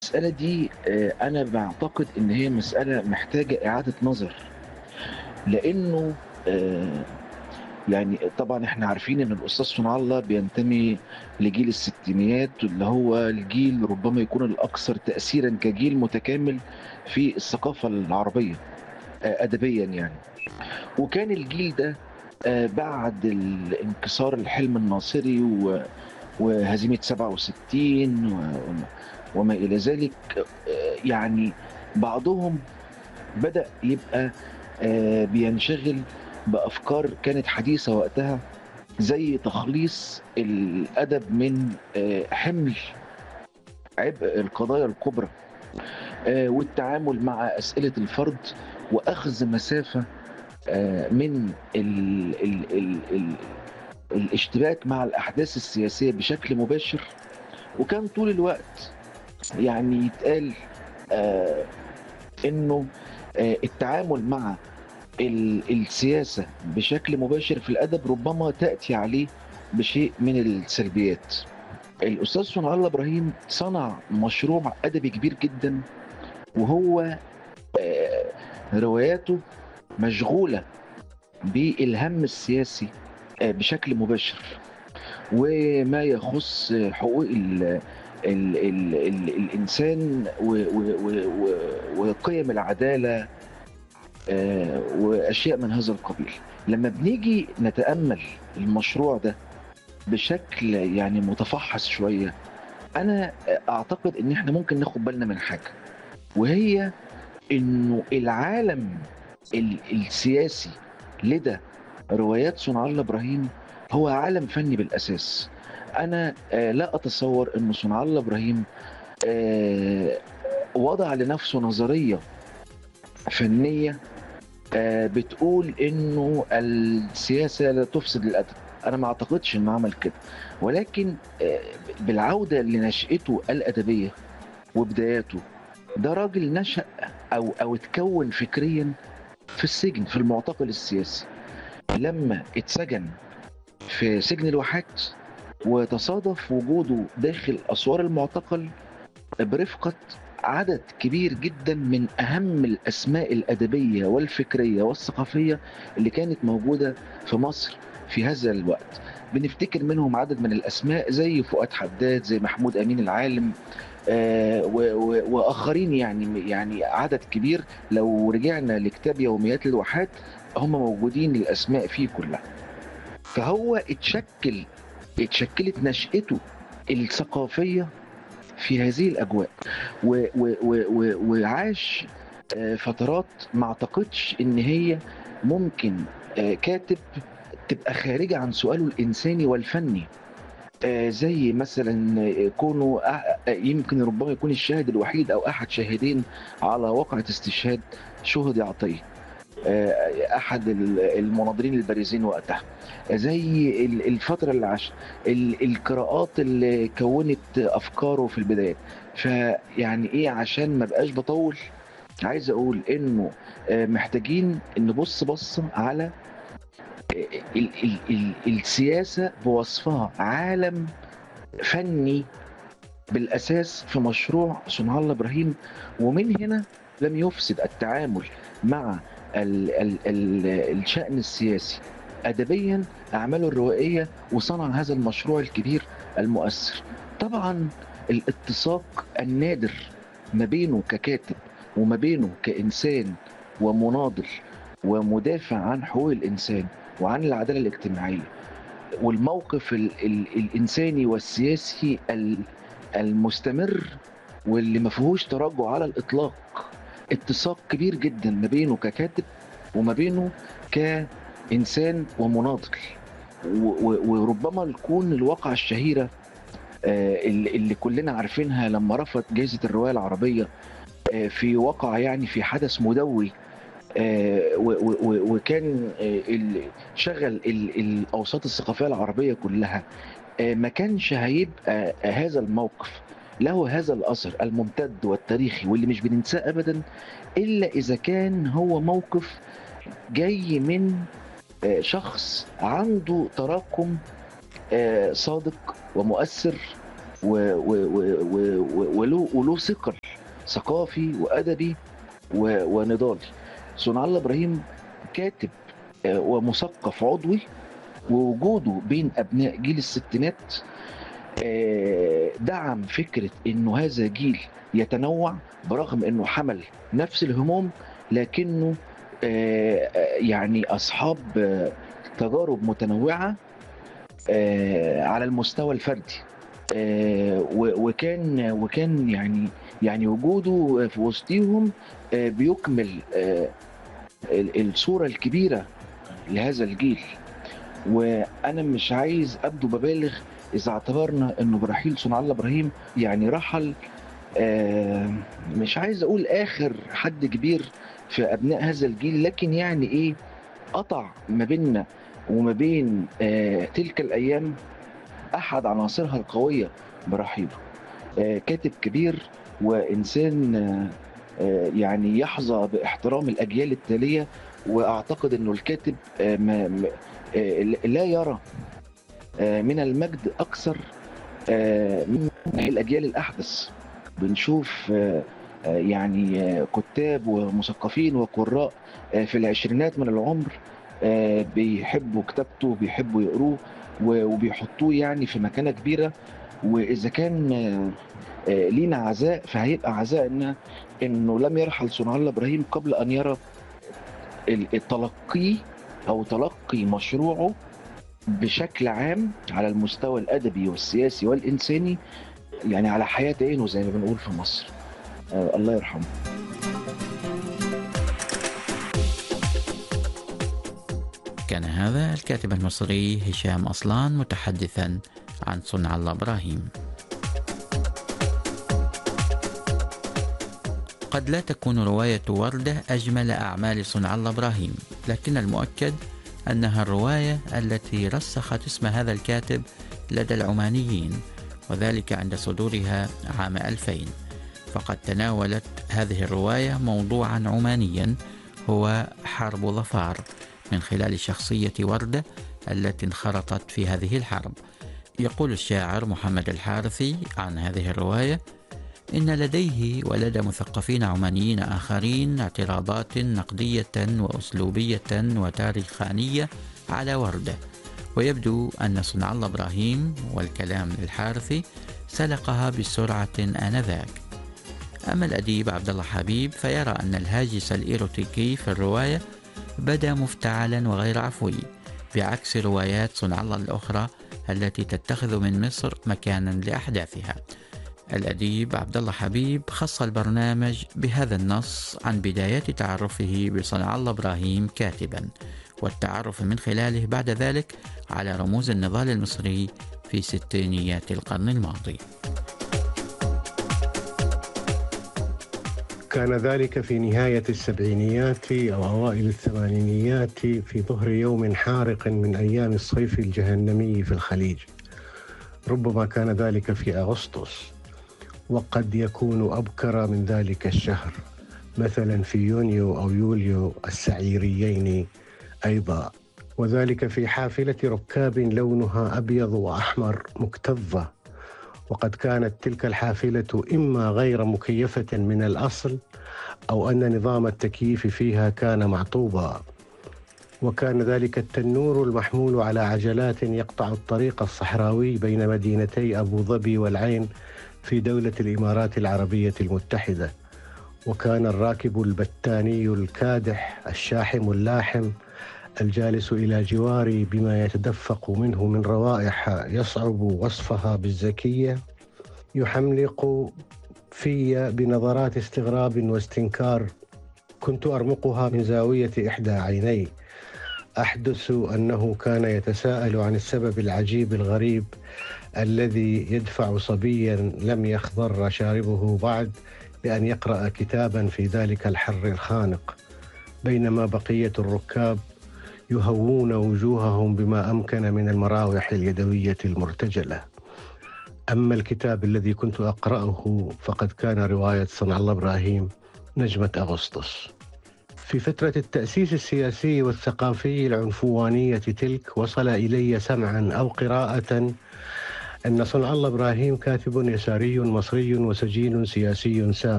المسألة دي آه، أنا بعتقد إن هي مسألة محتاجة إعادة نظر لأنه آه، يعني طبعا احنا عارفين ان الاستاذ صنع الله بينتمي لجيل الستينيات اللي هو الجيل ربما يكون الاكثر تاثيرا كجيل متكامل في الثقافه العربيه آه، ادبيا يعني وكان الجيل ده آه، بعد الانكسار الحلم الناصري و- وهزيمه 67 و- وما الى ذلك آه، يعني بعضهم بدأ يبقى آه، بينشغل بأفكار كانت حديثة وقتها زي تخليص الأدب من آه، حمل عبء القضايا الكبرى آه، والتعامل مع أسئلة الفرد وأخذ مسافة آه، من ال ال ال ال الاشتباك مع الأحداث السياسية بشكل مباشر وكان طول الوقت يعني يتقال آه، انه آه، التعامل مع ال- السياسه بشكل مباشر في الادب ربما تاتي عليه بشيء من السلبيات. الاستاذ صنع الله ابراهيم صنع مشروع ادبي كبير جدا وهو آه، رواياته مشغوله بالهم السياسي آه، بشكل مباشر وما يخص حقوق ال ال ال ال الانسان و- و- و- و- وقيم العداله آه، واشياء من هذا القبيل لما بنيجي نتامل المشروع ده بشكل يعني متفحص شويه انا اعتقد ان احنا ممكن ناخد بالنا من حاجه وهي انه العالم ال- السياسي لدى روايات صنع الله ابراهيم هو عالم فني بالاساس انا آه، لا اتصور ان صنع الله ابراهيم آه، وضع لنفسه نظريه فنيه آه، بتقول انه السياسه لا تفسد الادب انا ما اعتقدش انه عمل كده ولكن آه، بالعوده لنشأته الادبيه وبداياته ده راجل نشأ او او اتكون فكريا في السجن في المعتقل السياسي لما اتسجن في سجن الواحات وتصادف وجوده داخل اسوار المعتقل برفقه عدد كبير جدا من اهم الاسماء الادبيه والفكريه والثقافيه اللي كانت موجوده في مصر في هذا الوقت بنفتكر منهم عدد من الاسماء زي فؤاد حداد زي محمود امين العالم آه، و- و- واخرين يعني يعني عدد كبير لو رجعنا لكتاب يوميات الواحات هم موجودين الاسماء فيه كلها فهو اتشكل اتشكلت نشأته الثقافيه في هذه الاجواء و و و و وعاش آه، فترات ما اعتقدش ان هي ممكن آه، كاتب تبقى خارجه عن سؤاله الانساني والفني آه، زي مثلا آه، كونه أح- آه، يمكن ربما يكون الشاهد الوحيد او احد شاهدين على واقعه استشهاد شهدي عطيه آه، احد ال- المناظرين البارزين وقتها زي ال- الفتره اللي عاش ال- القراءات اللي كونت افكاره في البدايه فيعني ايه عشان ما بقاش بطول عايز اقول انه آه، محتاجين نبص بصه على ال ال ال السياسه بوصفها عالم فني بالاساس في مشروع صنع الله ابراهيم ومن هنا لم يفسد التعامل مع ال ال ال الشأن السياسي ادبيا اعماله الروائيه وصنع هذا المشروع الكبير المؤثر طبعا الاتساق النادر ما بينه ككاتب وما بينه كانسان ومناضل ومدافع عن حقوق الانسان وعن العداله الاجتماعيه والموقف ال ال الانساني والسياسي ال- المستمر واللي ما فيهوش تراجع على الاطلاق اتساق كبير جدا ما بينه ككاتب وما بينه كانسان ومناضل و- و- وربما تكون الواقعة الشهيرة آه، اللي اللي كلنا عارفينها لما رفض جائزة الرواية العربية آه، في واقع يعني في حدث مدوي آه، و- و- و- وكان آه، ال- شغل ال- الأوساط الثقافية العربية كلها آه، ما كانش هيبقى هذا الموقف له هذا الأثر الممتد والتاريخي واللي مش بننساه أبدا إلا إذا كان هو موقف جاي من آه، شخص عنده تراكم آه، صادق ومؤثر و- و- و- و- و- وله وله ثقل ثقافي وادبي و- ونضالي صنع الله ابراهيم كاتب آه، ومثقف عضوي ووجوده بين ابناء جيل الستينات آه، دعم فكره انه هذا جيل يتنوع برغم انه حمل نفس الهموم لكنه آه، آه، يعني اصحاب آه، تجارب متنوعه آه، على المستوى الفردي آه، و- وكان وكان يعني يعني وجوده في وسطهم آه، بيكمل آه، ال- الصوره الكبيره لهذا الجيل وانا مش عايز ابدو ببالغ اذا اعتبرنا انه برحيل صنع الله ابراهيم يعني رحل آه، مش عايز اقول اخر حد كبير في ابناء هذا الجيل لكن يعني ايه قطع ما بيننا وما بين آه، تلك الايام احد عناصرها القويه برحيله آه، كاتب كبير وانسان آه، آه، يعني يحظى باحترام الاجيال التاليه واعتقد انه الكاتب آه، ما ما- آه، لا يرى آه، من المجد اكثر آه، من الاجيال الاحدث بنشوف آه، آه، يعني آه، كتاب ومثقفين وقراء آه، في العشرينات من العمر آه، بيحبوا كتابته بيحبوا يقروه و- وبيحطوه يعني في مكانه كبيره واذا كان آه، آه، لينا عزاء فهيبقى عزائنا انه لم يرحل صنع الله ابراهيم قبل ان يرى ال- التلقي او تلقي مشروعه بشكل عام على المستوى الادبي والسياسي والانساني يعني على حياه عينه زي ما بنقول في مصر آه الله يرحمه كان هذا الكاتب المصري هشام أصلان متحدثا عن صنع الله إبراهيم قد لا تكون رواية وردة أجمل أعمال صنع الله إبراهيم لكن المؤكد أنها الرواية التي رسخت اسم هذا الكاتب لدى العمانيين وذلك عند صدورها عام 2000 فقد تناولت هذه الرواية موضوعا عمانيا هو حرب ظفار من خلال شخصية وردة التي انخرطت في هذه الحرب يقول الشاعر محمد الحارثي عن هذه الرواية إن لديه ولدى مثقفين عمانيين آخرين اعتراضات نقدية وأسلوبية وتاريخانية على وردة ويبدو أن صنع الله إبراهيم والكلام للحارثي سلقها بسرعة آنذاك أما الأديب عبد الله حبيب فيرى أن الهاجس الإيروتيكي في الرواية بدا مفتعلا وغير عفوي بعكس روايات صنع الله الأخرى التي تتخذ من مصر مكانا لأحداثها الأديب عبد الله حبيب خص البرنامج بهذا النص عن بدايات تعرفه بصنع الله إبراهيم كاتبا والتعرف من خلاله بعد ذلك على رموز النضال المصري في ستينيات القرن الماضي كان ذلك في نهاية السبعينيات أو أوائل الثمانينيات في ظهر يوم حارق من أيام الصيف الجهنمي في الخليج ربما كان ذلك في أغسطس وقد يكون أبكر من ذلك الشهر مثلا في يونيو أو يوليو السعيريين أيضا وذلك في حافلة ركاب لونها أبيض وأحمر مكتظة وقد كانت تلك الحافلة إما غير مكيفة من الأصل أو أن نظام التكييف فيها كان معطوبا وكان ذلك التنور المحمول على عجلات يقطع الطريق الصحراوي بين مدينتي أبو ظبي والعين في دولة الإمارات العربية المتحدة وكان الراكب البتاني الكادح الشاحم اللاحم الجالس إلى جواري بما يتدفق منه من روائح يصعب وصفها بالزكية يحملق في بنظرات استغراب واستنكار كنت أرمقها من زاوية إحدى عيني أحدث أنه كان يتساءل عن السبب العجيب الغريب الذي يدفع صبيا لم يخضر شاربه بعد بأن يقرأ كتابا في ذلك الحر الخانق بينما بقية الركاب يهوون وجوههم بما امكن من المراوح اليدويه المرتجله. اما الكتاب الذي كنت اقراه فقد كان روايه صنع الله ابراهيم نجمه اغسطس. في فتره التاسيس السياسي والثقافي العنفوانيه تلك وصل الي سمعا او قراءه أن صنع الله إبراهيم كاتب يساري مصري وسجين سياسي سام